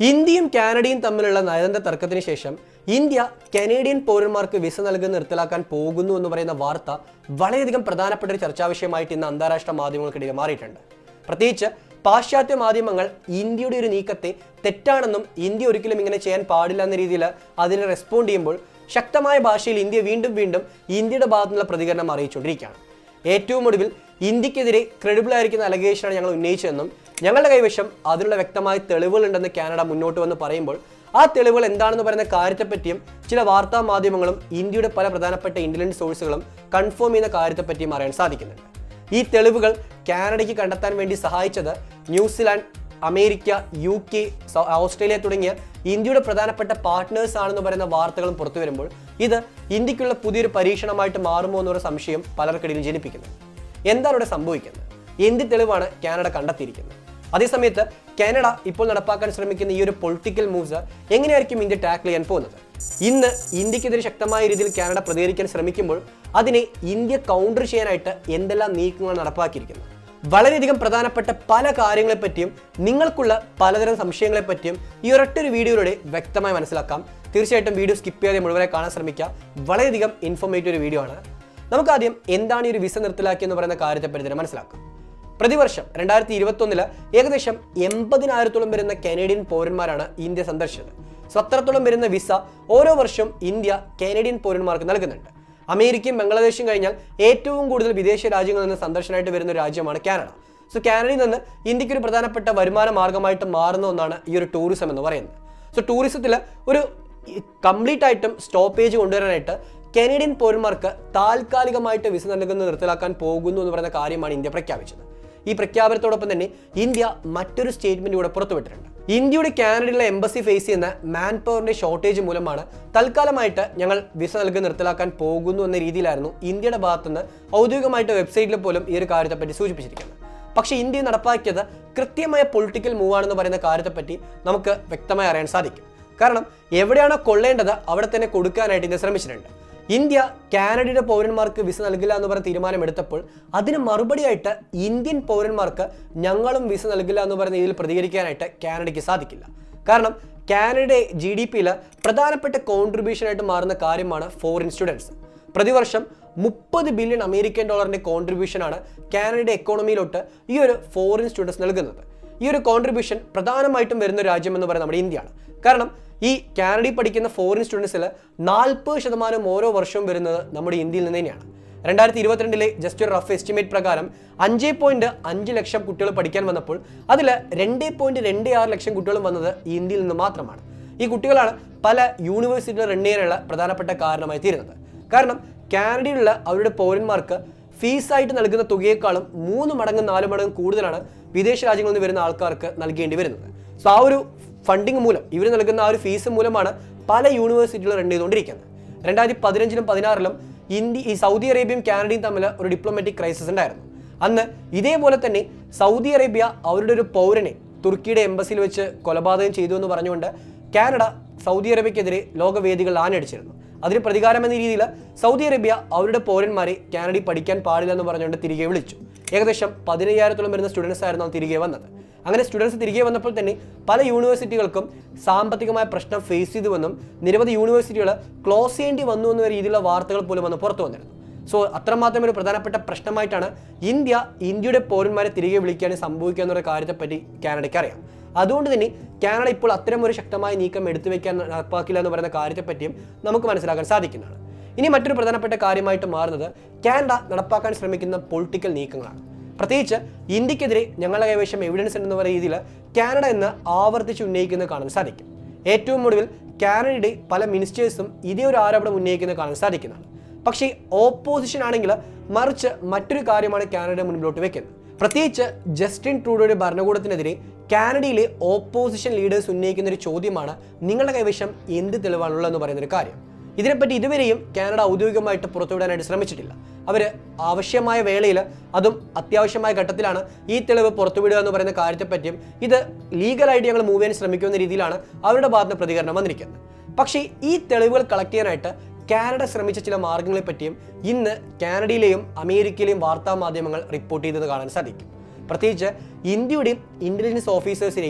ഇന്ത്യയും കാനഡയും തമ്മിലുള്ള നയതന്ത്ര തർക്കത്തിന് ശേഷം ഇന്ത്യ കനേഡിയൻ പൗരന്മാർക്ക് വിസ നൽകുന്ന നിർത്തലാക്കാൻ പോകുന്നു എന്ന് പറയുന്ന വാർത്ത വളരെയധികം പ്രധാനപ്പെട്ട ഒരു ചർച്ചാ വിഷയമായിട്ട് ഇന്ന് അന്താരാഷ്ട്ര മാധ്യമങ്ങൾക്കിടയിൽ മാറിയിട്ടുണ്ട് പ്രത്യേകിച്ച് പാശ്ചാത്യ മാധ്യമങ്ങൾ ഇന്ത്യയുടെ ഒരു നീക്കത്തെ തെറ്റാണെന്നും ഇന്ത്യ ഒരിക്കലും ഇങ്ങനെ ചെയ്യാൻ പാടില്ല എന്ന രീതിയിൽ അതിനെ റെസ്പോണ്ട് ചെയ്യുമ്പോൾ ശക്തമായ ഭാഷയിൽ ഇന്ത്യ വീണ്ടും വീണ്ടും ഇന്ത്യയുടെ ഭാഗത്തുനിന്നുള്ള പ്രതികരണം അറിയിച്ചുകൊണ്ടിരിക്കുകയാണ് ഏറ്റവും ഒടുവിൽ ഇന്ത്യക്കെതിരെ ക്രെഡിബിൾ ആയിരിക്കുന്ന അലഗേഷനാണ് ഞങ്ങൾ ഉന്നയിച്ചതെന്നും ഞങ്ങളുടെ കൈവശം അതിനുള്ള വ്യക്തമായ തെളിവുകളുണ്ടെന്ന് കാനഡ മുന്നോട്ട് വന്ന് പറയുമ്പോൾ ആ തെളിവുകൾ എന്താണെന്ന് പറയുന്ന കാര്യത്തെപ്പറ്റിയും ചില വാർത്താ മാധ്യമങ്ങളും ഇന്ത്യയുടെ പല പ്രധാനപ്പെട്ട ഇന്റലിജൻസ് സോഴ്സുകളും കൺഫേം ചെയ്യുന്ന കാര്യത്തെപ്പറ്റിയും അറിയാൻ സാധിക്കുന്നുണ്ട് ഈ തെളിവുകൾ കാനഡയ്ക്ക് കണ്ടെത്താൻ വേണ്ടി സഹായിച്ചത് ന്യൂസിലാൻഡ് അമേരിക്ക യു കെ സൗ- ഓസ്ട്രേലിയ തുടങ്ങിയ ഇന്ത്യയുടെ പ്രധാനപ്പെട്ട പാർട്ട്നേഴ്സ് ആണെന്ന് പറയുന്ന വാർത്തകളും പുറത്തു വരുമ്പോൾ ഇത് ഇന്ത്യക്കുള്ള പുതിയൊരു പരീക്ഷണമായിട്ട് മാറുമോ എന്നൊരു സംശയം പലർക്കിടയിൽ ജനിപ്പിക്കുന്നു എന്താണ് ഇവിടെ സംഭവിക്കുന്നത് എന്ത് തെളിവാണ് കാനഡ കണ്ടെത്തിയിരിക്കുന്നത് അതേസമയത്ത് കാനഡ ഇപ്പോൾ നടപ്പാക്കാൻ ശ്രമിക്കുന്ന ഈ ഒരു പൊളിറ്റിക്കൽ മൂവ്സ് എങ്ങനെയായിരിക്കും ഇന്ത്യ ടാക്കിൾ ചെയ്യാൻ പോകുന്നത് ഇന്ന് ഇന്ത്യക്കെതിരെ ശക്തമായ രീതിയിൽ കാനഡ പ്രതികരിക്കാൻ ശ്രമിക്കുമ്പോൾ അതിനെ ഇന്ത്യ കൗണ്ടർ ചെയ്യാനായിട്ട് എന്തെല്ലാം നീക്കങ്ങൾ നടപ്പാക്കിയിരിക്കുന്നു വളരെയധികം പ്രധാനപ്പെട്ട പല കാര്യങ്ങളെപ്പറ്റിയും നിങ്ങൾക്കുള്ള പലതരം സംശയങ്ങളെപ്പറ്റിയും ഈ ഒരൊറ്റൊരു വീഡിയോയിലൂടെ വ്യക്തമായി മനസ്സിലാക്കാം തീർച്ചയായിട്ടും വീഡിയോ സ്കിപ്പ് ചെയ്യാതെ മുഴുവനെ കാണാൻ ശ്രമിക്കുക വളരെയധികം ഇൻഫോർമേറ്റീവ് ഒരു വീഡിയോ ആണ് നമുക്കാദ്യം എന്താണ് ഈ ഒരു വിസ നിർത്തലാക്കി എന്ന് പറയുന്ന കാര്യത്തെപ്പറ്റി തന്നെ മനസ്സിലാക്കാം പ്രതിവർഷം രണ്ടായിരത്തി ഇരുപത്തൊന്നില് ഏകദേശം എൺപതിനായിരത്തോളം വരുന്ന കനേഡിയൻ പൗരന്മാരാണ് ഇന്ത്യ സന്ദർശിച്ചത് സോ അത്രത്തോളം വരുന്ന വിസ ഓരോ വർഷവും ഇന്ത്യ കനേഡിയൻ പൗരന്മാർക്ക് നൽകുന്നുണ്ട് അമേരിക്കയും ബംഗ്ലാദേശും കഴിഞ്ഞാൽ ഏറ്റവും കൂടുതൽ വിദേശ രാജ്യങ്ങളിൽ നിന്ന് സന്ദർശനമായിട്ട് വരുന്ന ഒരു രാജ്യമാണ് കാനഡ സോ കാനഡയിൽ നിന്ന് ഇന്ത്യക്ക് ഒരു പ്രധാനപ്പെട്ട വരുമാന മാർഗമായിട്ട് മാറുന്ന ഒന്നാണ് ഈ ഒരു ടൂറിസം എന്ന് പറയുന്നത് സോ ടൂറിസത്തിൽ ഒരു കംപ്ലീറ്റ് ആയിട്ടും സ്റ്റോപ്പേജ് കൊണ്ടുവരാനായിട്ട് കനേഡിയൻ പൗരന്മാർക്ക് താൽക്കാലികമായിട്ട് വിസ നൽകുന്നത് നിർത്തലാക്കാൻ പോകുന്നു എന്ന് പറയുന്ന കാര്യമാണ് ഇന്ത്യ പ്രഖ്യാപിച്ചത് ഈ പ്രഖ്യാപനത്തോടൊപ്പം തന്നെ ഇന്ത്യ മറ്റൊരു സ്റ്റേറ്റ്മെന്റ് കൂടെ പുറത്തുവിട്ടിട്ടുണ്ട് ഇന്ത്യയുടെ കാനഡയിലെ എംബസി ഫേസ് ചെയ്യുന്ന മാൻ പവറിന്റെ ഷോർട്ടേജ് മൂലമാണ് തൽക്കാലമായിട്ട് ഞങ്ങൾ വിസ നൽകി നിർത്തലാക്കാൻ പോകുന്നു എന്ന രീതിയിലായിരുന്നു ഇന്ത്യയുടെ ഭാഗത്തുനിന്ന് ഔദ്യോഗികമായിട്ട് വെബ്സൈറ്റിൽ പോലും ഈ ഒരു കാര്യത്തെപ്പറ്റി സൂചിപ്പിച്ചിരിക്കുന്നത് പക്ഷേ ഇന്ത്യ നടപ്പാക്കിയത് കൃത്യമായ പൊളിറ്റിക്കൽ മൂവാണെന്ന് പറയുന്ന കാര്യത്തെപ്പറ്റി നമുക്ക് വ്യക്തമായി അറിയാൻ സാധിക്കും കാരണം എവിടെയാണോ കൊള്ളേണ്ടത് അവിടെ തന്നെ കൊടുക്കാനായിട്ട് ഇന്ത്യ ശ്രമിച്ചിട്ടുണ്ട് ഇന്ത്യ കാനഡയുടെ പൗരന്മാർക്ക് വിസ നൽകില്ല എന്ന് പറയുന്ന തീരുമാനമെടുത്തപ്പോൾ അതിന് മറുപടിയായിട്ട് ഇന്ത്യൻ പൗരന്മാർക്ക് ഞങ്ങളും വിസ നൽകില്ല എന്ന് പറയുന്ന രീതിയിൽ പ്രതികരിക്കാനായിട്ട് കാനഡയ്ക്ക് സാധിക്കില്ല കാരണം കാനഡയുടെ ജി ഡി പിയിൽ പ്രധാനപ്പെട്ട കോൺട്രിബ്യൂഷൻ ആയിട്ട് മാറുന്ന കാര്യമാണ് ഫോറിൻ സ്റ്റുഡൻസ് പ്രതിവർഷം മുപ്പത് ബില്യൺ അമേരിക്കൻ ഡോളറിന്റെ കോൺട്രിബ്യൂഷനാണ് കാനഡയുടെ എക്കോണമിയിലോട്ട് ഈ ഒരു ഫോറിൻ സ്റ്റുഡൻസ് നൽകുന്നത് ഈ ഒരു കോൺട്രിബ്യൂഷൻ പ്രധാനമായിട്ടും വരുന്ന ഒരു രാജ്യം എന്ന് പറയുന്നത് നമ്മുടെ ഇന്ത്യയാണ് കാരണം ഈ കാനഡയിൽ പഠിക്കുന്ന ഫോറിൻ സ്റ്റുഡൻസിൽ നാൽപ്പത് ശതമാനം ഓരോ വർഷവും വരുന്നത് നമ്മുടെ ഇന്ത്യയിൽ നിന്ന് തന്നെയാണ് രണ്ടായിരത്തി ഇരുപത്തിരണ്ടിലെ ജസ്റ്റ് ഒരു റഫ് എസ്റ്റിമേറ്റ് പ്രകാരം അഞ്ച് പോയിന്റ് അഞ്ച് ലക്ഷം കുട്ടികൾ പഠിക്കാൻ വന്നപ്പോൾ അതിൽ രണ്ട് പോയിന്റ് രണ്ട് ആറ് ലക്ഷം കുട്ടികളും വന്നത് ഇന്ത്യയിൽ നിന്ന് മാത്രമാണ് ഈ കുട്ടികളാണ് പല യൂണിവേഴ്സിറ്റികൾ റൺ ചെയ്യാനുള്ള പ്രധാനപ്പെട്ട കാരണമായി തീരുന്നത് കാരണം കാനഡയിലുള്ള അവരുടെ പൗരന്മാർക്ക് ഫീസായിട്ട് നൽകുന്ന തുകയേക്കാളും മൂന്ന് മടങ്ങ് നാല് മടങ്ങ് കൂടുതലാണ് വിദേശ രാജ്യങ്ങളിൽ നിന്ന് വരുന്ന ആൾക്കാർക്ക് നൽകേണ്ടി വരുന്നത് സോ ആ ഒരു ഫണ്ടിങ് മൂലം ഇവർ നൽകുന്ന ആ ഒരു ഫീസ് മൂലമാണ് പല യൂണിവേഴ്സിറ്റികളും റൺ ചെയ്തുകൊണ്ടിരിക്കുന്നത് രണ്ടായിരത്തി പതിനഞ്ചിലും പതിനാറിലും ഇന്ത്യ ഈ സൗദി അറേബ്യയും കാനഡയും തമ്മിൽ ഒരു ഡിപ്ലോമാറ്റിക് ക്രൈസിസ് ഉണ്ടായിരുന്നു അന്ന് ഇതേപോലെ തന്നെ സൗദി അറേബ്യ അവരുടെ ഒരു പൗരനെ തുർക്കിയുടെ എംബസിയിൽ വെച്ച് കൊലപാതകം ചെയ്തു എന്ന് പറഞ്ഞുകൊണ്ട് കാനഡ സൗദി അറേബ്യക്കെതിരെ ലോകവേദികൾ ആഞ്ഞടിച്ചിരുന്നു അതിന് പ്രതികാരം എന്ന രീതിയിൽ സൗദി അറേബ്യ അവരുടെ പൗരന്മാരെ കാനഡയിൽ പഠിക്കാൻ പാടില്ല എന്ന് പറഞ്ഞുകൊണ്ട് തിരികെ വിളിച്ചു ഏകദേശം പതിനയ്യായിരത്തോളം വരുന്ന സ്റ്റുഡൻസ് ആയിരുന്നു അന്ന് തിരികെ വന്നത് അങ്ങനെ സ്റ്റുഡൻസ് തിരികെ വന്നപ്പോൾ തന്നെ പല യൂണിവേഴ്സിറ്റികൾക്കും സാമ്പത്തികമായ പ്രശ്നം ഫേസ് ചെയ്തുവെന്നും നിരവധി യൂണിവേഴ്സിറ്റികൾ ക്ലോസ് ചെയ്യേണ്ടി വന്നു എന്ന രീതിയിലുള്ള വാർത്തകൾ പോലും വന്ന് പുറത്തു വന്നിരുന്നു സോ അത്രമാത്രം ഒരു പ്രധാനപ്പെട്ട പ്രശ്നമായിട്ടാണ് ഇന്ത്യ ഇന്ത്യയുടെ പൗരന്മാരെ തിരികെ വിളിക്കാൻ സംഭവിക്കുക എന്നുള്ള കാര്യത്തെപ്പറ്റി കാനഡയ്ക്ക് അറിയാം അതുകൊണ്ട് തന്നെ കാനഡ ഇപ്പോൾ അത്തരം ഒരു ശക്തമായ നീക്കം എടുത്തു വെക്കാൻ നടപ്പാക്കില്ല എന്ന് പറയുന്ന കാര്യത്തെപ്പറ്റിയും നമുക്ക് മനസ്സിലാക്കാൻ സാധിക്കുന്നതാണ് ഇനി മറ്റൊരു പ്രധാനപ്പെട്ട കാര്യമായിട്ട് മാറുന്നത് കാനഡ നടപ്പാക്കാൻ ശ്രമിക്കുന്ന പൊളിറ്റിക്കൽ നീക്കങ്ങളാണ് പ്രത്യേകിച്ച് ഇന്ത്യക്കെതിരെ ഞങ്ങളുടെ കൈവശം എവിഡൻസ് ഉണ്ടെന്ന പറയുന്ന രീതിയിൽ കാനഡ എന്ന് ആവർത്തിച്ച് ഉന്നയിക്കുന്നത് കാണാൻ സാധിക്കും ഏറ്റവും ഒടുവിൽ കാനഡയുടെ പല മിനിസ്റ്റേഴ്സും ഇതേ ഒരു ആരോപണം ഉന്നയിക്കുന്നത് കാണാൻ സാധിക്കുന്നതാണ് പക്ഷേ ഓപ്പോസിഷൻ ആണെങ്കിൽ മറിച്ച് മറ്റൊരു കാര്യമാണ് കാനഡ മുൻപിലോട്ട് വെക്കുന്നത് പ്രത്യേകിച്ച് ജസ്റ്റിൻ ട്രൂഡോയുടെ ഭരണകൂടത്തിനെതിരെ കാനഡയിലെ ഓപ്പോസിഷൻ ലീഡേഴ്സ് ഉന്നയിക്കുന്ന ഒരു ചോദ്യമാണ് നിങ്ങളുടെ കൈവശം എന്ത് തെളിവാണുള്ളത് എന്ന് പറയുന്ന ഒരു കാര്യം ഇതിനെപ്പറ്റി ഇതുവരെയും കാനഡ ഔദ്യോഗികമായിട്ട് പുറത്തുവിടാനായിട്ട് ശ്രമിച്ചിട്ടില്ല അവർ ആവശ്യമായ വേളയിൽ അതും അത്യാവശ്യമായ ഘട്ടത്തിലാണ് ഈ തെളിവ് പുറത്തുവിടുക എന്ന് പറയുന്ന കാര്യത്തെപ്പറ്റിയും ഇത് ലീഗലായിട്ട് ഞങ്ങൾ മൂവ് ചെയ്യാൻ ശ്രമിക്കുന്ന രീതിയിലാണ് അവരുടെ ഭാഗത്ത് പ്രതികരണം വന്നിരിക്കുന്നത് പക്ഷേ ഈ തെളിവുകൾ കളക്ട് ചെയ്യാനായിട്ട് കാനഡ ശ്രമിച്ച ചില മാർഗങ്ങളെ പറ്റിയും ഇന്ന് കാനഡയിലെയും അമേരിക്കയിലെയും വാർത്താ മാധ്യമങ്ങൾ റിപ്പോർട്ട് ചെയ്തത് കാണാൻ സാധിക്കും പ്രത്യേകിച്ച് ഇന്ത്യയുടെയും ഇന്റലിജൻസ് ഓഫീസേഴ്സിനെയും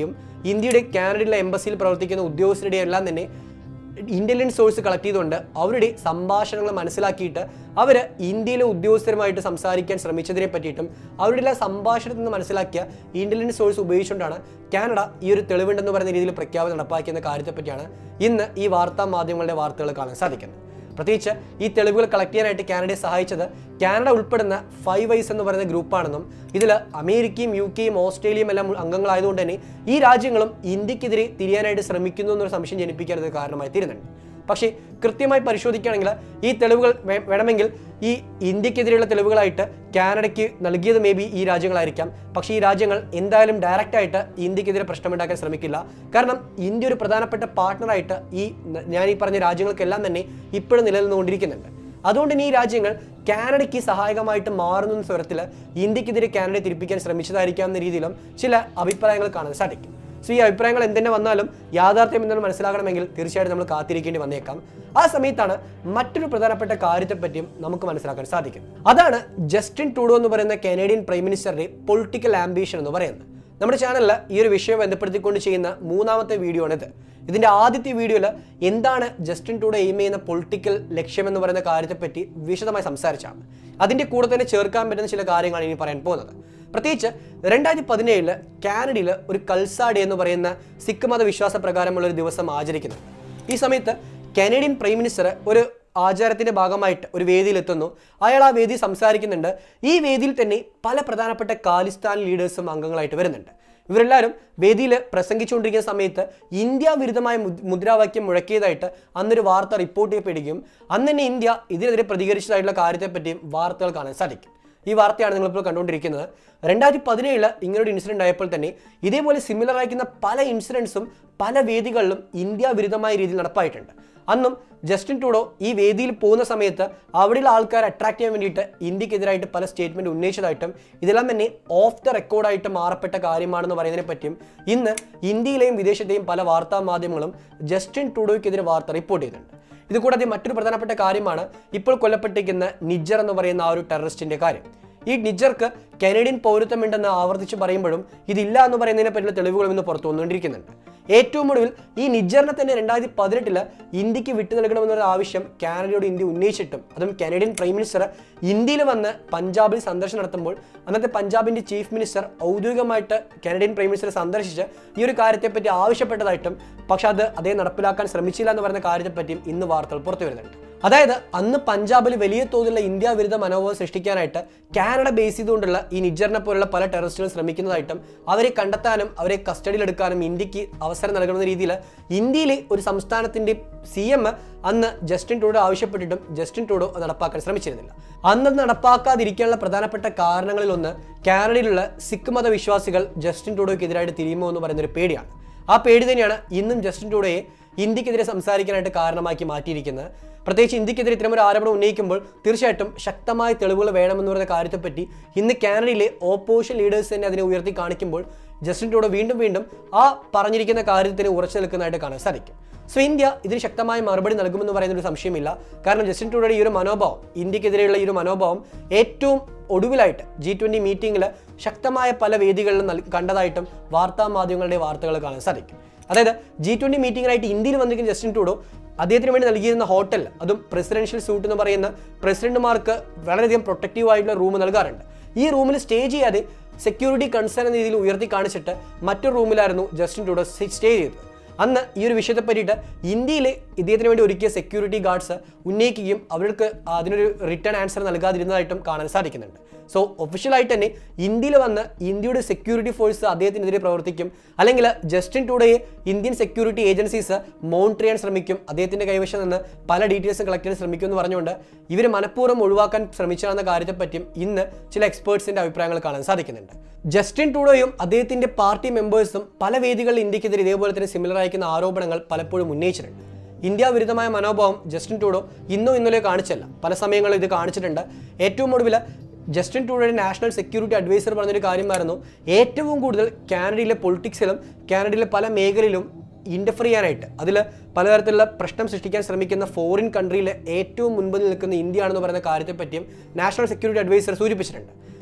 ഇന്ത്യയുടെ കാനഡയിലെ എംബസിയിൽ പ്രവർത്തിക്കുന്ന ഉദ്യോഗസ്ഥരുടെ എല്ലാം തന്നെ ഇന്റലിജൻസ് സോഴ്സ് കളക്ട് ചെയ്തുകൊണ്ട് അവരുടെ സംഭാഷണങ്ങൾ മനസ്സിലാക്കിയിട്ട് അവർ ഇന്ത്യയിലെ ഉദ്യോഗസ്ഥരുമായിട്ട് സംസാരിക്കാൻ ശ്രമിച്ചതിനെ പറ്റിയിട്ടും അവരുടെ എല്ലാ സംഭാഷണത്തിൽ നിന്ന് മനസ്സിലാക്കിയ ഇന്റലിജൻസ് സോഴ്സ് ഉപയോഗിച്ചുകൊണ്ടാണ് കാനഡ ഈ ഒരു തെളിവുണ്ടെന്ന് പറയുന്ന രീതിയിൽ പ്രഖ്യാപനം നടപ്പാക്കിയെന്ന കാര്യത്തെപ്പറ്റിയാണ് ഇന്ന് ഈ വാർത്താ മാധ്യമങ്ങളുടെ വാർത്തകൾ കാണാൻ സാധിക്കുന്നത് പ്രത്യേകിച്ച് ഈ തെളിവുകൾ കളക്ട് ചെയ്യാനായിട്ട് കാനഡയെ സഹായിച്ചത് കാനഡ ഉൾപ്പെടുന്ന ഫൈവ് ഐസ് എന്ന് പറയുന്ന ഗ്രൂപ്പാണെന്നും ഇതിൽ അമേരിക്കയും യു കെയും ഓസ്ട്രേലിയയും എല്ലാം അംഗങ്ങളായതുകൊണ്ട് തന്നെ ഈ രാജ്യങ്ങളും ഇന്ത്യക്കെതിരെ തിരിയാനായിട്ട് ശ്രമിക്കുന്നു എന്നൊരു സംശയം ജനിപ്പിക്കാൻ ഇത് കാരണമായി തീരുന്നുണ്ട് പക്ഷേ കൃത്യമായി പരിശോധിക്കുകയാണെങ്കിൽ ഈ തെളിവുകൾ വേ- വേണമെങ്കിൽ ഈ ഇന്ത്യക്കെതിരെയുള്ള തെളിവുകളായിട്ട് കാനഡയ്ക്ക് നൽകിയത് മേ ബി ഈ രാജ്യങ്ങളായിരിക്കാം പക്ഷേ ഈ രാജ്യങ്ങൾ എന്തായാലും ഡയറക്റ്റ് ആയിട്ട് ഇന്ത്യക്കെതിരെ പ്രശ്നമുണ്ടാക്കാൻ ശ്രമിക്കില്ല കാരണം ഇന്ത്യ ഒരു പ്രധാനപ്പെട്ട പാർട്ട്ണറായിട്ട് ഈ ന- ഞാൻ ഈ പറഞ്ഞ രാജ്യങ്ങൾക്കെല്ലാം തന്നെ ഇപ്പോഴും നിലനിന്നുകൊണ്ടിരിക്കുന്നുണ്ട് അതുകൊണ്ട് തന്നെ ഈ രാജ്യങ്ങൾ കാനഡയ്ക്ക് സഹായകമായിട്ട് മാറുന്ന സ്വരത്തിൽ ഇന്ത്യക്കെതിരെ കാനഡയെ തിരിപ്പിക്കാൻ ശ്രമിച്ചതായിരിക്കാം എന്ന രീതിയിലും ചില അഭിപ്രായങ്ങൾ കാണാൻ സാധിക്കും സോ ഈ അഭിപ്രായങ്ങൾ എന്തെന്നെ വന്നാലും യാഥാർത്ഥ്യം എന്തെന്ന് മനസ്സിലാക്കണമെങ്കിൽ തീർച്ചയായിട്ടും നമ്മൾ കാത്തിരിക്കേണ്ടി വന്നേക്കാം ആ സമയത്താണ് മറ്റൊരു പ്രധാനപ്പെട്ട കാര്യത്തെപ്പറ്റിയും നമുക്ക് മനസ്സിലാക്കാൻ സാധിക്കും അതാണ് ജസ്റ്റിൻ ടൂഡോ എന്ന് പറയുന്ന കനേഡിയൻ പ്രൈം മിനിസ്റ്ററുടെ പൊളിറ്റിക്കൽ ആംബിഷൻ എന്ന് പറയുന്നത് നമ്മുടെ ചാനലിൽ ഈ ഒരു വിഷയം ബന്ധപ്പെടുത്തിക്കൊണ്ട് ചെയ്യുന്ന മൂന്നാമത്തെ വീഡിയോ ആണിത് ഇതിന്റെ ആദ്യത്തെ വീഡിയോയിൽ എന്താണ് ജസ്റ്റിൻ ടൂഡോ എയിം ചെയ്യുന്ന പൊളിറ്റിക്കൽ ലക്ഷ്യം എന്ന് പറയുന്ന കാര്യത്തെപ്പറ്റി വിശദമായി സംസാരിച്ചാണ് അതിന്റെ കൂടെ തന്നെ ചേർക്കാൻ പറ്റുന്ന ചില കാര്യങ്ങളാണ് ഇനി പറയാൻ പോകുന്നത് പ്രത്യേകിച്ച് രണ്ടായിരത്തി പതിനേഴില് കാനഡയിൽ ഒരു കൽസാഡേ എന്ന് പറയുന്ന സിഖ് മത വിശ്വാസ പ്രകാരമുള്ള ഒരു ദിവസം ആചരിക്കുന്നു ഈ സമയത്ത് കനേഡിയൻ പ്രൈം മിനിസ്റ്റർ ഒരു ആചാരത്തിന്റെ ഭാഗമായിട്ട് ഒരു വേദിയിൽ എത്തുന്നു അയാൾ ആ വേദി സംസാരിക്കുന്നുണ്ട് ഈ വേദിയിൽ തന്നെ പല പ്രധാനപ്പെട്ട ഖാലിസ്ഥാൻ ലീഡേഴ്സും അംഗങ്ങളായിട്ട് വരുന്നുണ്ട് ഇവരെല്ലാവരും വേദിയിൽ പ്രസംഗിച്ചുകൊണ്ടിരിക്കുന്ന സമയത്ത് ഇന്ത്യ വിരുദ്ധമായ മുദ്- മുദ്രാവാക്യം മുഴക്കിയതായിട്ട് അന്നൊരു വാർത്ത റിപ്പോർട്ട് ചെയ്യപ്പെടുകയും അന്ന് തന്നെ ഇന്ത്യ ഇതിനെതിരെ പ്രതികരിച്ചതായിട്ടുള്ള കാര്യത്തെപ്പറ്റിയും വാർത്തകൾ കാണാൻ സാധിക്കും ഈ വാർത്തയാണ് നിങ്ങളിപ്പോൾ കണ്ടുകൊണ്ടിരിക്കുന്നത് രണ്ടായിരത്തി പതിനേഴില് ഇങ്ങനൊരു ഇൻസിഡന്റ് ആയപ്പോൾ തന്നെ ഇതേപോലെ സിമിലർ ആയിരിക്കുന്ന പല ഇൻസിഡൻസും പല വേദികളിലും ഇന്ത്യ വിരുദ്ധമായ രീതിയിൽ നടപ്പായിട്ടുണ്ട് അന്നും ജസ്റ്റിൻ ടൂഡോ ഈ വേദിയിൽ പോകുന്ന സമയത്ത് അവിടെയുള്ള ആൾക്കാരെ അട്രാക്ട് ചെയ്യാൻ വേണ്ടിയിട്ട് ഇന്ത്യക്കെതിരായിട്ട് പല സ്റ്റേറ്റ്മെന്റ് ഉന്നയിച്ചതായിട്ടും ഇതെല്ലാം തന്നെ ഓഫ് ദ റെക്കോർഡായിട്ട് മാറപ്പെട്ട കാര്യമാണെന്ന് പറയുന്നതിനെ പറ്റിയും ഇന്ന് ഇന്ത്യയിലെയും വിദേശത്തെയും പല വാർത്താ മാധ്യമങ്ങളും ജസ്റ്റിൻ ടൂഡോയ്ക്കെതിരെ വാർത്ത റിപ്പോർട്ട് ചെയ്യുന്നുണ്ട് ഇത് കൂടാതെ മറ്റൊരു പ്രധാനപ്പെട്ട കാര്യമാണ് ഇപ്പോൾ കൊല്ലപ്പെട്ടിരിക്കുന്ന നിജർ എന്ന് പറയുന്ന ആ ഒരു ടെററിസ്റ്റിന്റെ കാര്യം ഈ നിജർക്ക് കനേഡിയൻ പൗരത്വമുണ്ടെന്ന് ആവർത്തിച്ച് പറയുമ്പോഴും ഇതില്ല എന്ന് പറയുന്നതിനെ പറ്റിയുള്ള തെളിവുകളും ഇന്ന് പുറത്തു വന്നുകൊണ്ടിരിക്കുന്നുണ്ട് ഏറ്റവും ഒടുവിൽ ഈ നിജറിനെ തന്നെ രണ്ടായിരത്തി പതിനെട്ടില് ഇന്ത്യക്ക് വിട്ടു നൽകണമെന്നൊരു ആവശ്യം കാനഡയോട് ഇന്ത്യ ഉന്നയിച്ചിട്ടും അതും കനേഡിയൻ പ്രൈം മിനിസ്റ്റർ ഇന്ത്യയിൽ വന്ന് പഞ്ചാബിൽ സന്ദർശനം നടത്തുമ്പോൾ അന്നത്തെ പഞ്ചാബിന്റെ ചീഫ് മിനിസ്റ്റർ ഔദ്യോഗികമായിട്ട് കനേഡിയൻ പ്രൈം മിനിസ്റ്ററെ സന്ദർശിച്ച് ഈ ഒരു കാര്യത്തെപ്പറ്റി ആവശ്യപ്പെട്ടതായിട്ടും പക്ഷെ അത് അദ്ദേഹം നടപ്പിലാക്കാൻ ശ്രമിച്ചില്ല എന്ന് പറയുന്ന കാര്യത്തെപ്പറ്റിയും ഇന്ന് വാർത്തകൾ പുറത്തു വരുന്നുണ്ട് അതായത് അന്ന് പഞ്ചാബിൽ വലിയ തോതിലുള്ള ഇന്ത്യ വിരുദ്ധ മനോഭാവം സൃഷ്ടിക്കാനായിട്ട് കാനഡ ബേസ് ചെയ്തുകൊണ്ടുള്ള ഈ നിജറിനെ പോലുള്ള പല ടെററിസ്റ്റുകൾ ശ്രമിക്കുന്നതായിട്ടും അവരെ കണ്ടെത്താനും അവരെ കസ്റ്റഡിയിലെടുക്കാനും ഇന്ത്യക്ക് അവസരം നൽകുന്ന രീതിയിൽ ഇന്ത്യയിലെ ഒരു സംസ്ഥാനത്തിന്റെ സി എം അന്ന് ജസ്റ്റിൻ ടൂഡോ ആവശ്യപ്പെട്ടിട്ടും ജസ്റ്റിൻ ടൂഡോ അത് നടപ്പാക്കാൻ ശ്രമിച്ചിരുന്നില്ല അന്ന് അത് നടപ്പാക്കാതിരിക്കാനുള്ള പ്രധാനപ്പെട്ട കാരണങ്ങളിലൊന്ന് കാനഡയിലുള്ള സിഖ് മത വിശ്വാസികൾ ജസ്റ്റിൻ ടൂഡോയ്ക്കെതിരായിട്ട് തിരിയുമോ എന്ന് പറയുന്ന ഒരു പേടിയാണ് ആ പേടി തന്നെയാണ് ഇന്നും ജസ്റ്റിൻ ടൂഡോയെ ഇന്ത്യക്കെതിരെ സംസാരിക്കാനായിട്ട് കാരണമാക്കി മാറ്റിയിരിക്കുന്നത് പ്രത്യേകിച്ച് ഇന്ത്യക്കെതിരെ ഇത്തരം ഒരു ആരോപണം ഉന്നയിക്കുമ്പോൾ തീർച്ചയായിട്ടും ശക്തമായ തെളിവുകൾ വേണമെന്ന് പറയുന്ന കാര്യത്തെപ്പറ്റി ഇന്ന് കാനഡയിലെ ഓപ്പോസിഷൻ ലീഡേഴ്സ് തന്നെ അതിനെ ഉയർത്തി കാണിക്കുമ്പോൾ ജസ്റ്റിൻ ടൂഡോ വീണ്ടും വീണ്ടും ആ പറഞ്ഞിരിക്കുന്ന കാര്യത്തിന് ഉറച്ചു നിൽക്കുന്നതായിട്ട് കാണാൻ സാധിക്കും സോ ഇന്ത്യ ഇതിന് ശക്തമായ മറുപടി നൽകുമെന്ന് പറയുന്ന ഒരു സംശയമില്ല കാരണം ജസ്റ്റിൻ ടൂഡോയുടെ ഈ ഒരു മനോഭാവം ഇന്ത്യക്കെതിരെയുള്ള ഈ ഒരു മനോഭാവം ഏറ്റവും ഒടുവിലായിട്ട് ജി ട്വന്റി മീറ്റിംഗിൽ ശക്തമായ പല വേദികളിലും നൽ- കണ്ടതായിട്ടും വാർത്താ മാധ്യമങ്ങളുടെ വാർത്തകൾ കാണാൻ സാധിക്കും അതായത് ജി ട്വന്റി മീറ്റിംഗിനായിട്ട് ഇന്ത്യയിൽ വന്നിരിക്കുന്ന ജസ്റ്റിൻ ടൂഡോ അദ്ദേഹത്തിന് വേണ്ടി നൽകിയിരുന്ന ഹോട്ടൽ അതും പ്രസിഡൻഷ്യൽ സൂട്ട് എന്ന് പറയുന്ന പ്രസിഡന്റുമാർക്ക് വളരെയധികം പ്രൊട്ടക്റ്റീവ് ആയിട്ടുള്ള റൂം നൽകാറുണ്ട് ഈ റൂമിൽ സ്റ്റേ ചെയ്യാതെ സെക്യൂരിറ്റി കൺസേൺ എന്ന രീതിയിൽ ഉയർത്തി കാണിച്ചിട്ട് മറ്റൊരു റൂമിലായിരുന്നു ജസ്റ്റിൻ ടൂഡോ സ്റ്റേ ചെയ്തത് അന്ന് ഈ ഒരു വിഷയത്തെ പറ്റിയിട്ട് ഇന്ത്യയിലെ ഇദ്ദേഹത്തിന് വേണ്ടി ഒരുക്കിയ സെക്യൂരിറ്റി ഗാർഡ്സ് ഉന്നയിക്കുകയും അവർക്ക് അതിനൊരു റിട്ടേൺ ആൻസർ നൽകാതിരുന്നതായിട്ടും കാണാൻ സാധിക്കുന്നുണ്ട് സോ ഒഫീഷ്യലായിട്ട് തന്നെ ഇന്ത്യയിൽ വന്ന് ഇന്ത്യയുടെ സെക്യൂരിറ്റി ഫോഴ്സ് അദ്ദേഹത്തിനെതിരെ പ്രവർത്തിക്കും അല്ലെങ്കിൽ ജസ്റ്റിൻ ടൂഡേയെ ഇന്ത്യൻ സെക്യൂരിറ്റി ഏജൻസീസ് മോണിറ്റർ ചെയ്യാൻ ശ്രമിക്കും അദ്ദേഹത്തിന്റെ കൈവശം നിന്ന് പല ഡീറ്റെയിൽസ് കളക്ട് ചെയ്യാൻ ശ്രമിക്കും എന്ന് പറഞ്ഞുകൊണ്ട് ഇവർ മനഃപൂർവ്വം ഒഴിവാക്കാൻ ശ്രമിച്ചതെന്ന കാര്യത്തെപ്പറ്റിയും ഇന്ന് ചില എക്സ്പേർട്സിന്റെ അഭിപ്രായങ്ങൾ കാണാൻ സാധിക്കുന്നുണ്ട് ജസ്റ്റിൻ ടൂഡോയും അദ്ദേഹത്തിന്റെ പാർട്ടി മെമ്പേഴ്സും പല വേദികളിൽ ഇന്ത്യക്കെതിരെ ഇതേപോലെ തന്നെ സിമിലർ അയക്കുന്ന ആരോപണങ്ങൾ പലപ്പോഴും ഉന്നയിച്ചിട്ടുണ്ട് ഇന്ത്യ വിരുദ്ധമായ മനോഭാവം ജസ്റ്റിൻ ടൂഡോ ഇന്നോ ഇന്നലെ കാണിച്ചല്ല പല സമയങ്ങളിൽ ഇത് കാണിച്ചിട്ടുണ്ട് ഏറ്റവും ഒടുവിൽ ജസ്റ്റിൻ ടൂഡോയുടെ നാഷണൽ സെക്യൂരിറ്റി അഡ്വൈസർ പറഞ്ഞൊരു കാര്യമായിരുന്നു ഏറ്റവും കൂടുതൽ കാനഡയിലെ പൊളിറ്റിക്സിലും കാനഡയിലെ പല മേഖലയിലും ഇൻ്റർഫർ ചെയ്യാനായിട്ട് അതിൽ പലതരത്തിലുള്ള പ്രശ്നം സൃഷ്ടിക്കാൻ ശ്രമിക്കുന്ന ഫോറിൻ കൺട്രിയിലെ ഏറ്റവും മുൻപിൽ നിൽക്കുന്ന ഇന്ത്യയാണെന്ന് പറയുന്ന കാര്യത്തെപ്പറ്റിയും നാഷണൽ സെക്യൂരിറ്റി അഡ്വൈസർ സൂചിപ്പിച്ചിട്ടുണ്ട്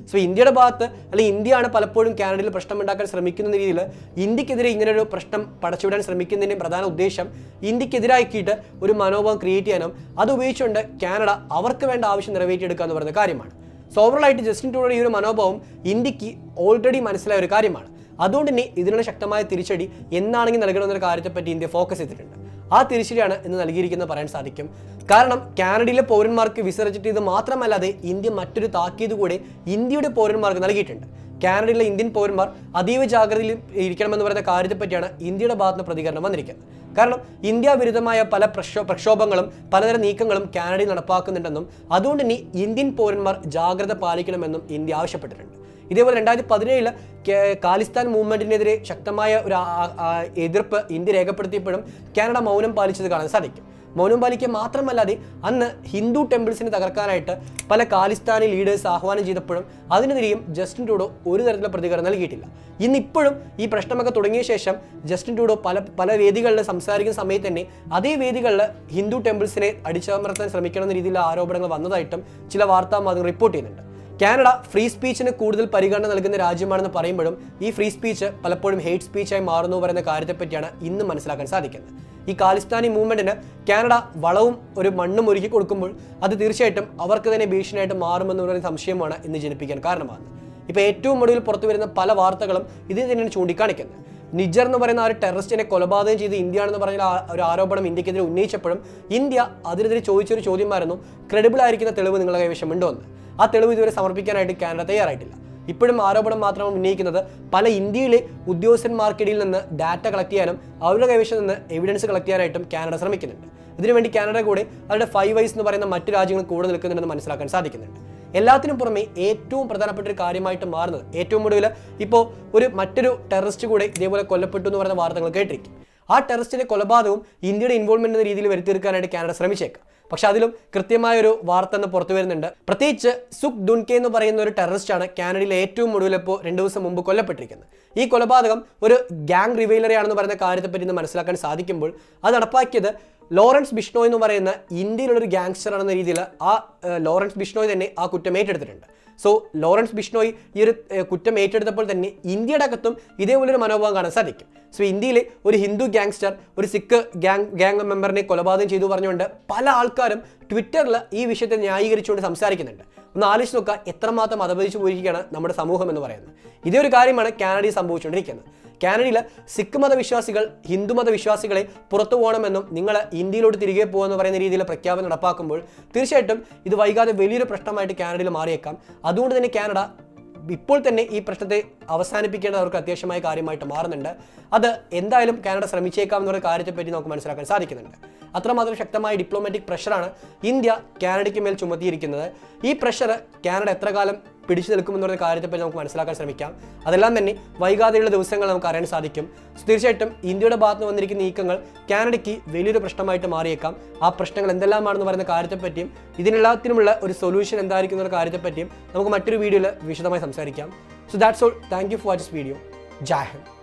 സോ ഇന്ത്യയുടെ ഭാഗത്ത് അല്ലെങ്കിൽ ഇന്ത്യയാണ് പലപ്പോഴും കാനഡയിൽ പ്രശ്നമുണ്ടാക്കാൻ ശ്രമിക്കുന്ന രീതിയിൽ ഇന്ത്യക്കെതിരെ ഇങ്ങനെ ഒരു പ്രശ്നം പടച്ചുവിടാൻ ശ്രമിക്കുന്നതിൻ്റെ പ്രധാന ഉദ്ദേശം ഇന്ത്യക്കെതിരാക്കിയിട്ട് ഒരു മനോഭാവം ക്രിയേറ്റ് ചെയ്യാനും അത് ഉപയോഗിച്ചുകൊണ്ട് കാനഡ അവർക്ക് വേണ്ട ആവശ്യം നിറവേറ്റിയെടുക്കുക എന്ന് പറയുന്ന കാര്യമാണ് സോ ഓവറോളായിട്ട് ജസ്റ്റിൻ ട്രൂഡോയുടെ ഈ ഒരു മനോഭാവം ഇന്ത്യക്ക് ഓൾറെഡി മനസ്സിലായ ഒരു കാര്യമാണ് അതുകൊണ്ട് തന്നെ ഇതിനുള്ള ശക്തമായ തിരിച്ചടി എന്നാണെങ്കിൽ നൽകണമെന്നൊരു കാര്യത്തെപ്പറ്റി ഇന്ത്യ ഫോക്കസ് ചെയ്തിട്ടുണ്ട് ആ തിരിച്ചടിയാണ് ഇന്ന് നൽകിയിരിക്കുന്നത് പറയാൻ സാധിക്കും കാരണം കാനഡയിലെ പൗരന്മാർക്ക് വിസ റിജക്ട് ചെയ്ത് മാത്രമല്ലാതെ ഇന്ത്യ മറ്റൊരു താക്കീത് കൂടെ ഇന്ത്യയുടെ പൗരന്മാർക്ക് നൽകിയിട്ടുണ്ട് കാനഡയിലെ ഇന്ത്യൻ പൗരന്മാർ അതീവ ജാഗ്രതയിൽ ഇരിക്കണമെന്ന് പറയുന്ന കാര്യത്തെപ്പറ്റിയാണ് ഇന്ത്യയുടെ ഭാഗത്തുനിന്ന് പ്രതികരണം വന്നിരിക്കുന്നത് കാരണം ഇന്ത്യ വിരുദ്ധമായ പല പ്രക്ഷോ പ്രക്ഷോഭങ്ങളും പലതരം നീക്കങ്ങളും കാനഡയിൽ നടപ്പാക്കുന്നുണ്ടെന്നും അതുകൊണ്ട് ഇനി ഇന്ത്യൻ പൗരന്മാർ ജാഗ്രത പാലിക്കണമെന്നും ഇന്ത്യ ആവശ്യപ്പെട്ടിട്ടുണ്ട് ഇതേപോലെ രണ്ടായിരത്തി പതിനേഴില് കാലിസ്ഥാൻ മൂവ്മെന്റിനെതിരെ ശക്തമായ ഒരു ആ- ആ- എതിർപ്പ് ഇന്ത്യ രേഖപ്പെടുത്തിയപ്പോഴും കാനഡ മൗനം പാലിച്ചത് കാണാൻ സാധിക്കും മൗനം പാലിക്കുക മാത്രമല്ലാതെ അന്ന് ഹിന്ദു ടെമ്പിൾസിനെ തകർക്കാനായിട്ട് പല കാലിസ്ഥാനി ലീഡേഴ്സ് ആഹ്വാനം ചെയ്തപ്പോഴും അതിനെതിരെയും ജസ്റ്റിൻ ട്രൂഡോ ഒരു തരത്തിലുള്ള പ്രതികരണം നൽകിയിട്ടില്ല ഇന്നിപ്പോഴും ഈ പ്രശ്നമൊക്കെ തുടങ്ങിയ ശേഷം ജസ്റ്റിൻ ട്രൂഡോ പല പല വേദികളിൽ സംസാരിക്കുന്ന സമയത്ത് തന്നെ അതേ വേദികളിൽ ഹിന്ദു ടെമ്പിൾസിനെ അടിച്ചമർത്താൻ ശ്രമിക്കണം എന്ന രീതിയിലുള്ള ആരോപണങ്ങൾ വന്നതായിട്ടും ചില വാർത്താ മാധ്യമങ്ങൾ റിപ്പോർട്ട് ചെയ്യുന്നുണ്ട് കാനഡ ഫ്രീ സ്പീച്ചിന് കൂടുതൽ പരിഗണന നൽകുന്ന രാജ്യമാണെന്ന് പറയുമ്പോഴും ഈ ഫ്രീ സ്പീച്ച് പലപ്പോഴും ഹെയ്റ്റ് സ്പീച്ചായി മാറുന്നു പറയുന്ന കാര്യത്തെപ്പറ്റിയാണ് ഇന്ന് മനസ്സിലാക്കാൻ സാധിക്കുന്നത് ഈ കാലിസ്ഥാനി മൂവ്മെന്റിന് കാനഡ വളവും ഒരു മണ്ണും ഒരുക്കി കൊടുക്കുമ്പോൾ അത് തീർച്ചയായിട്ടും അവർക്ക് തന്നെ ഭീഷണിയായിട്ട് മാറുമെന്ന് പറയുന്ന സംശയമാണ് ഇന്ന് ജനിപ്പിക്കാൻ കാരണമാകുന്നത് ഇപ്പോൾ ഏറ്റവും ഒടുവിൽ പുറത്തു വരുന്ന പല വാർത്തകളും ഇത് തന്നെയാണ് ചൂണ്ടിക്കാണിക്കുന്നത് നിജർ എന്ന് പറയുന്ന ആ ഒരു ടെററിസ്റ്റിനെ കൊലപാതകം ചെയ്ത് ഇന്ത്യയാണെന്ന് പറഞ്ഞ ആ ഒരു ആരോപണം ഇന്ത്യക്കെതിരെ ഉന്നയിച്ചപ്പോഴും ഇന്ത്യ അതിനെതിരെ ചോദിച്ചൊരു ചോദ്യമായിരുന്നു ക്രെഡിബിൾ ആയിരിക്കുന്ന തെളിവ് നിങ്ങളുടെ കൈവശമുണ്ടോ എന്ന് ആ തെളിവ് ഇതുവരെ സമർപ്പിക്കാനായിട്ട് കാനഡ തയ്യാറായിട്ടില്ല ഇപ്പോഴും ആരോപണം മാത്രമാണ് ഉന്നയിക്കുന്നത് പല ഇന്ത്യയിലെ ഉദ്യോഗസ്ഥന്മാർക്കിടയിൽ നിന്ന് ഡാറ്റ കളക്ട് ചെയ്യാനും അവരുടെ കൈവശം നിന്ന് എവിഡൻസ് കളക്ട് ചെയ്യാനായിട്ടും കാനഡ ശ്രമിക്കുന്നുണ്ട് ഇതിനുവേണ്ടി കാനഡ കൂടെ അവരുടെ ഫൈവ് വൈസ് എന്ന് പറയുന്ന മറ്റു രാജ്യങ്ങൾ കൂടെ നിൽക്കുന്നുണ്ടെന്ന് മനസ്സിലാക്കാൻ സാധിക്കുന്നുണ്ട് എല്ലാത്തിനും പുറമെ ഏറ്റവും പ്രധാനപ്പെട്ട ഒരു കാര്യമായിട്ട് മാറുന്നത് ഏറ്റവും ഒടുവിൽ ഇപ്പോൾ ഒരു മറ്റൊരു ടെററിസ്റ്റ് കൂടെ ഇതേപോലെ കൊല്ലപ്പെട്ടു എന്ന് പറയുന്ന വാർത്തകൾ കേട്ടിരിക്കും ആ ടെററിസ്റ്റിന്റെ കൊലപാതകവും ഇന്ത്യയുടെ ഇൻവോൾവ്മെന്റ് എന്ന രീതിയിൽ വരുത്തിയെടുക്കാനായിട്ട് കാനഡ ശ്രമിച്ചേക്കാം പക്ഷെ അതിലും കൃത്യമായ ഒരു വാർത്ത എന്ന് പുറത്തു വരുന്നുണ്ട് പ്രത്യേകിച്ച് സുഖ് ദുൻകെ എന്ന് പറയുന്ന ഒരു ടെററിസ്റ്റാണ് കാനഡയിലെ ഏറ്റവും ഒടുവിൽ ഇപ്പോൾ രണ്ടു ദിവസം മുമ്പ് കൊല്ലപ്പെട്ടിരിക്കുന്നത് ഈ കൊലപാതകം ഒരു ഗ്യാങ് റിവൈലറി ആണെന്ന് പറയുന്ന കാര്യത്തെപ്പറ്റി ഇന്ന് മനസ്സിലാക്കാൻ സാധിക്കുമ്പോൾ അത് നടപ്പാക്കിയത് ലോറൻസ് ബിഷ്ണോയ് എന്ന് പറയുന്ന ഇന്ത്യയിലുള്ള ഒരു ഗ്യാങ്സ്റ്റർ ആണെന്ന രീതിയിൽ ആ ഏഹ്, ലോറൻസ് ബിഷ്ണോയ് തന്നെ ആ കുറ്റം ഏറ്റെടുത്തിട്ടുണ്ട് സോ ലോറൻസ് ബിഷ്ണോയ് ഈ ഒരു ഏഹ്, കുറ്റം ഏറ്റെടുത്തപ്പോൾ തന്നെ ഇന്ത്യയുടെ അകത്തും ഇതേപോലൊരു മനോഭാവം കാണാൻ സാധിക്കും സോ ഇന്ത്യയിലെ ഒരു ഹിന്ദു ഗ്യാങ്സ്റ്റർ ഒരു സിഖ് ഗ്യാങ് ഗ്യാങ് മെമ്പറിനെ കൊലപാതകം ചെയ്തു പറഞ്ഞുകൊണ്ട് പല ആൾക്കാരും ട്വിറ്ററിൽ ഈ വിഷയത്തെ ന്യായീകരിച്ചുകൊണ്ട് സംസാരിക്കുന്നുണ്ട് ഒന്ന് ആലോചിച്ച് നോക്കുക എത്രമാത്രം അതപതിച്ചു പോയിരിക്കുകയാണ് നമ്മുടെ സമൂഹം എന്ന് പറയുന്നത് ഇതേ ഒരു കാര്യമാണ് കാനഡയിൽ സംഭവിച്ചുകൊണ്ടിരിക്കുന്നത് കാനഡയിൽ സിഖ് മത വിശ്വാസികൾ ഹിന്ദു മത വിശ്വാസികളെ പുറത്തു പോകണമെന്നും നിങ്ങൾ ഇന്ത്യയിലോട്ട് തിരികെ പോകുമെന്ന് പറയുന്ന രീതിയിൽ പ്രഖ്യാപനം നടപ്പാക്കുമ്പോൾ തീർച്ചയായിട്ടും ഇത് വൈകാതെ വലിയൊരു പ്രശ്നമായിട്ട് കാനഡയിൽ മാറിയേക്കാം അതുകൊണ്ട് തന്നെ കാനഡ ഇപ്പോൾ തന്നെ ഈ പ്രശ്നത്തെ അവസാനിപ്പിക്കേണ്ടത് അവർക്ക് അത്യാവശ്യമായ കാര്യമായിട്ട് മാറുന്നുണ്ട് അത് എന്തായാലും കാനഡ ശ്രമിച്ചേക്കാം എന്നുള്ള കാര്യത്തെപ്പറ്റി നമുക്ക് മനസ്സിലാക്കാൻ സാധിക്കുന്നുണ്ട് അത്രമാത്രം ശക്തമായ ഡിപ്ലോമാറ്റിക് പ്രഷറാണ് ഇന്ത്യ കാനഡയ്ക്ക് മേൽ ചുമത്തിയിരിക്കുന്നത് ഈ പ്രഷർ കാനഡ എത്ര കാലം പിടിച്ചു നിൽക്കുമെന്ന് പറയുന്ന കാര്യത്തെപ്പറ്റി നമുക്ക് മനസ്സിലാക്കാൻ ശ്രമിക്കാം അതെല്ലാം തന്നെ വൈകാതെയുള്ള ദിവസങ്ങൾ നമുക്ക് അറിയാൻ സാധിക്കും So, തീർച്ചയായിട്ടും ഇന്ത്യയുടെ ഭാഗത്ത് നിന്ന് വന്നിരിക്കുന്ന നീക്കങ്ങൾ കാനഡയ്ക്ക് വലിയൊരു പ്രശ്നമായിട്ട് മാറിയേക്കാം ആ പ്രശ്നങ്ങൾ എന്തെല്ലാമാണെന്ന് പറയുന്ന കാര്യത്തെപ്പറ്റിയും ഇതിനെല്ലാത്തിനുമുള്ള ഒരു സൊല്യൂഷൻ എന്തായിരിക്കും എന്നുള്ള കാര്യത്തെപ്പറ്റിയും നമുക്ക് മറ്റൊരു വീഡിയോയിൽ വിശദമായി സംസാരിക്കാം so that's all thank you for this video Jai Hind